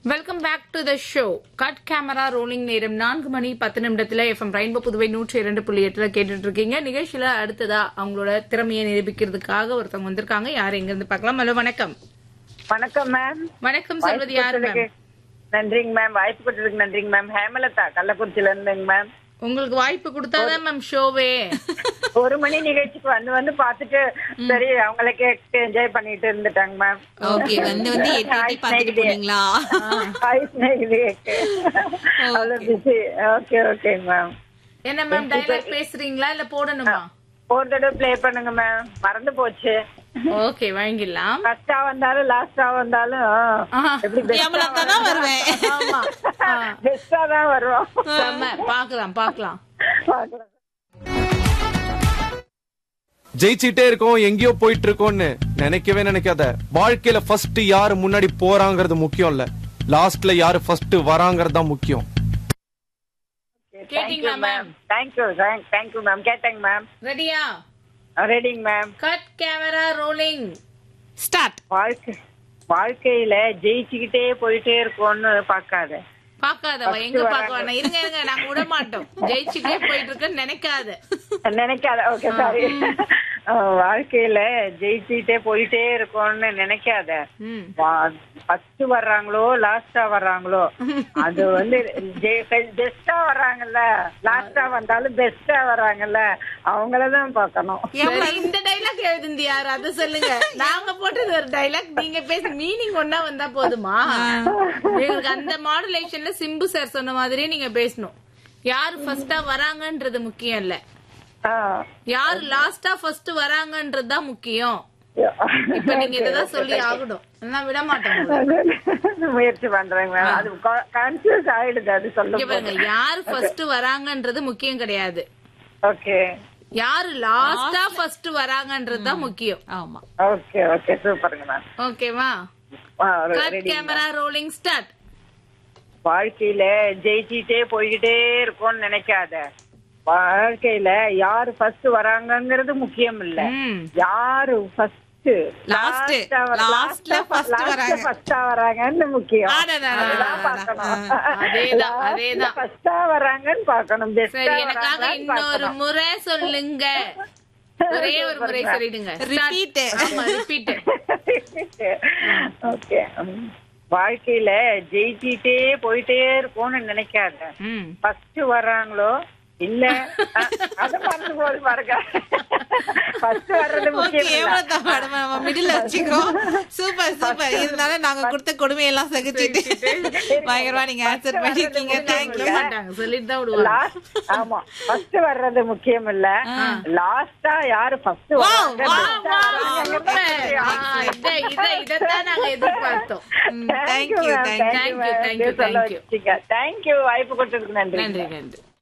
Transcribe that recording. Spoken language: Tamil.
Welcome back to the show cut camera rolling நேரம் நான்கு மணி பத்து நிமிடத்துல எஃப்எம் ரெயின்போ புதுவை நூற்றி இரண்டு புள்ளி எட்டுல கேட்டுட்டு இருக்கீங்க நிகழ்ச்சியில அடுத்ததா அவங்களோட திறமையை நிரூபிக்கிறதுக்காக ஒருத்தவங்க வந்திருக்காங்க யார் எங்க இருந்து பார்க்கலாம் ஹலோ வணக்கம் வணக்கம் மேம் வணக்கம் சொல்வது யாரு மேம் நன்றிங்க மேம் வாய்ப்பு கொடுத்ததுக்கு நன்றிங்க மேம் ஹேமலதா கள்ளக்குறிச்சில இருந்துங்க மேம் உங்களுக்கு வாய்ப்பு கொடுத்தாதான் மேம் ஷோவே ஒரு மணி நிகழ்ச்சிக்கு வந்து வந்து பாத்துட்டு சரி அவங்கள கேட்டு என்ஜாய் பண்ணிட்டு இருந்துட்டாங்க மேம் ஓகே வந்து வந்து எட்டி எட்டி பாத்துட்டு போனீங்களா ஹாய் ஸ்நேகிதி அவ்வளவு பிஸி ஓகே ஓகேங்க மேம் என்ன மேம் டைலாக் பேசுறீங்களா இல்ல போடணுமா ஒரு தடவை ப்ளே பண்ணுங்க மேம் மறந்து போச்சு ஓகே வாங்கிடலாம் ஃபர்ஸ்டா வந்தாலும் லாஸ்டா வந்தாலும் ஆஹா. எப்படி ஏமலத்தா தான் வருவேன் ஆமா ஆ. பெஸ்டா தான் வருவோம் செம்ம. பாக்கலாம் பாக்கலாம் பார்க்கலாம். ஜெயிச்சிட்டே இருக்கோம் எங்கேயோ போயிட்டு இருக்கோம்னு நினைக்கவே நினைக்காத வாழ்க்கையில ஃபர்ஸ்ட் யாரு முன்னாடி போறாங்கிறது முக்கியம் இல்ல லாஸ்ட்ல யாரு ஃபர்ஸ்ட் வராங்கிறது தான் முக்கியம் கேட்டீங்களா மேம் தேங்க்யூ தேங்க்யூ மேம் கேட்டேங்க மேம் ரெடியா ரெடிங்க ma'am cut camera rolling start வாழ்க்கை வாழ்க்கையில ஜெயிச்சுக்கிட்டே போயிட்டே இருக்கோம்னு பார்க்காத பாக்காதவா எங்க பாக்க வேணாம் இருங்க இருங்க நாங்க விட மாட்டோம் ஜெயிச்சுட்டே போயிட்டு இருக்கேன்னு நினைக்காத நினைக்காத ஓகே சாரி வாழ்க்கையில ஜெயிச்சுக்கிட்டே போயிட்டே இருக்கோம்னு நினைக்காத ம் ஃபர்ஸ்ட் வர்றாங்களோ லாஸ்டா வர்றாங்களோ அது வந்து பெஸ்டா வர்றாங்கல்ல லாஸ்டா வந்தாலும் பெஸ்டா வர்றாங்கல்ல அவங்களதான் பார்க்கணும் சரி, இந்த டைலாக் எழுதுந்து யாரு அத சொல்லுங்க நாங்க போட்டது ஒரு டைலாக் நீங்க பேச மீனிங் ஒன்னா வந்தா போதுமா எங்களுக்கு அந்த மாடுலேஷன்ல சிம்பு சார் சொன்ன மாதிரியே நீங்க பேசணும் யாரு ஃபர்ஸ்டா வராங்கன்றது முக்கியம் இல்ல ஆ. யாரு லாஸ்டா ஃபர்ஸ்ட் வராங்கன்றது தான் முக்கியம் இப்ப நீங்க இததான் சொல்லி ஆகணும் நான் விட மாட்டேன் உங்களை. முயற்சி பண்றேங்க மேம் அது கன்ஃபியூஸ் ஆயிடுது அது இங்க சொல்லும் பாருங்க யாரு ஃபர்ஸ்ட் வராங்கன்றது முக்கியம் கிடையாது ஓகே யாரு லாஸ்டா ஃபர்ஸ்ட் வராங்கன்றது தான் முக்கியம் ஆமா ஓகே ஓகே சூப்பருங்க மேம் ஓகேவா கட் கேமரா ரோலிங் ஸ்டார்ட் வாழ்க்கையில ஜெயிச்சிட்டே போய்கிட்டே இருக்கோம்னு நினைக்காத வாழ்க்கையில யாரு ஃபர்ஸ்ட் வராங்கங்கிறது முக்கியம் இல்ல ம் யாரு ஃபர்ஸ்ட் Last. Lastல first வராங்க. ஃபர்ஸ்டா வராங்கன்னு முக்கியம் அடடடடடட. அதுதான் பார்க்கணும் அதேதான், அதேதான். ஃபர்ஸ்டா வராங்கன்னு பார்க்கணும் பெஸ்டா சரி எனக்காக வராங்கன்னு இன்னொரு பார்க்கணும் முறை சொல்லுங்க ஒரே ஒரு முறை சொல்லிடுங்க Repeat. ஆமா ரிப்பீட் ஓகே வாழ்க்கையில ஜெயிச்சிட்டே போயிட்டே இருக்கோம்னு நினைக்காத ம் ஃபர்ஸ்ட் வர்றாங்களோ இல்ல அ- அத மறந்து போது பாருங்க ஃபர்ஸ்ட் வர்றது ஓகே முக்கியம் இல்ல. ஏமலத்தா மேடம் நம்ம மிடில் வச்சுக்கோ சூப்பர் சூப்பர் இருந்தாலும் நாங்க கொடுத்த கொடுமையெல்லாம் சகிச்சிட்டு பயங்கரமா நீங்க ஆன்சர் பண்ணிருக்கீங்க விட தேங்க்யூ மாட்டாங்க சொல்லிட்டு தான் விடுவாங்க லாஸ்ட் ஆமா ஃபர்ஸ்ட் வர்றது முக்கியம் இல்ல லாஸ்டா யாரு ஃபர்ஸ்ட் வராங்க wow, best ஆ ஆமா, வராங்கன்னு super. ஆ, இத இத இதத்தான் நாங்க எதிர்பார்த்தோம் thank you thank you Thank you, thank you, thank you. Thank you வாய்ப்பு கொடுத்ததுக்கு நன்றி நன்றி நன்றி